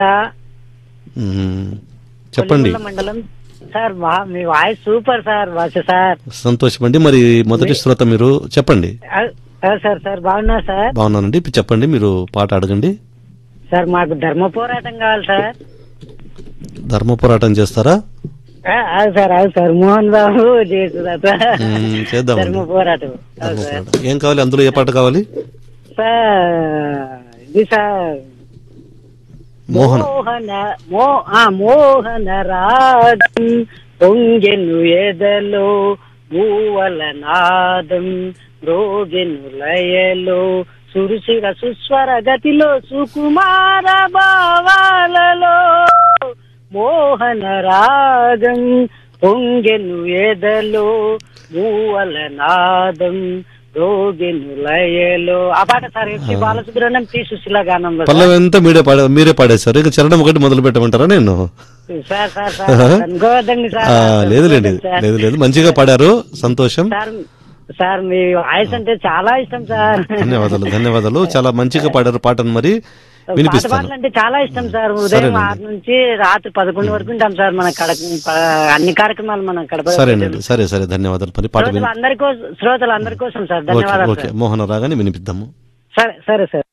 మ్మ్. చెప్పండి కొల్లిగొండ మండలం సార్ వా- మీ voice super sir Vasu sir సంతోషమండి మరి మొదటి శ్రోత మీరు చెప్పండి అ- అ, సార్ సార్ బాగున్నా సార్ బాగున్నానండి ఇప్పుడు చెప్పండి మీరు పాట అడగండి సార్ మాకు ధర్మ పోరాటం కావాలి సార్ ధర్మ పోరాటం చేస్తారా ఆ, అవును సార్ అవును సార్ మోహన్ బాబు చేస్తున్నారు సార్ మ్మ్, చేద్దామండి ధర్మ పోరాటం ధర్మ అవును సార్ పోరాటం. ఏం కావాలి అందులో ఏ పాట కావాలి సార్ ఇది సార్ మోహన మోహన మో ఆ మోహన రాగం పొంగెను ఎదలో మూవల నాదం రోగెను లయలో సురుసిర సుస్వర గతిలో సుకుమార భావాలలో మోహన రాగం పొంగెను ఎదలో మూవల నాదం రోగెను లయలో ఆ పాట సార్ ఎస్పి బాలసుబ్రహ్మణ్యం టి సుశీల గానంలో సార్. పల్లవి అంతా మీరే పాడే మీరే పాడేశారు ఇక చరణం ఒకటి మొదలు పెట్టమంటారా నేను సార్ సార్ సార్ అనుకోవద్దండి సార్ ఆ, లేదులేండి సార్. లేదు లేదు మంచిగా పాడారు సంతోషం సార్ సార్ మీ వాయిస్ అంటే చాలా ఇష్టం సార్ ధన్యవాదాలు ధన్యవాదాలు చాలా మంచిగా పాడారు పాటను మరి పాట వినిపిస్తాను పాటలు అంటే చాలా ఇష్టం సార్ ఉదయం సరేనండి. ఆరు నుంచి రాత్రి పదకొండు వరకు ఉంటాం సార్ మన కడ ప- అన్ని కార్యక్రమాలు మనం కడప సరేనండి సరే సరే ధన్యవాదాలు మరి పాట విని శ్రోతలు అందరి కోసం శ్రోతలు అందరి కోసం సార్ ఓకే ధన్యవాదాలు ఓకే సార్ మోహన రాగానే వినిపిద్దాము సరే సరే సార్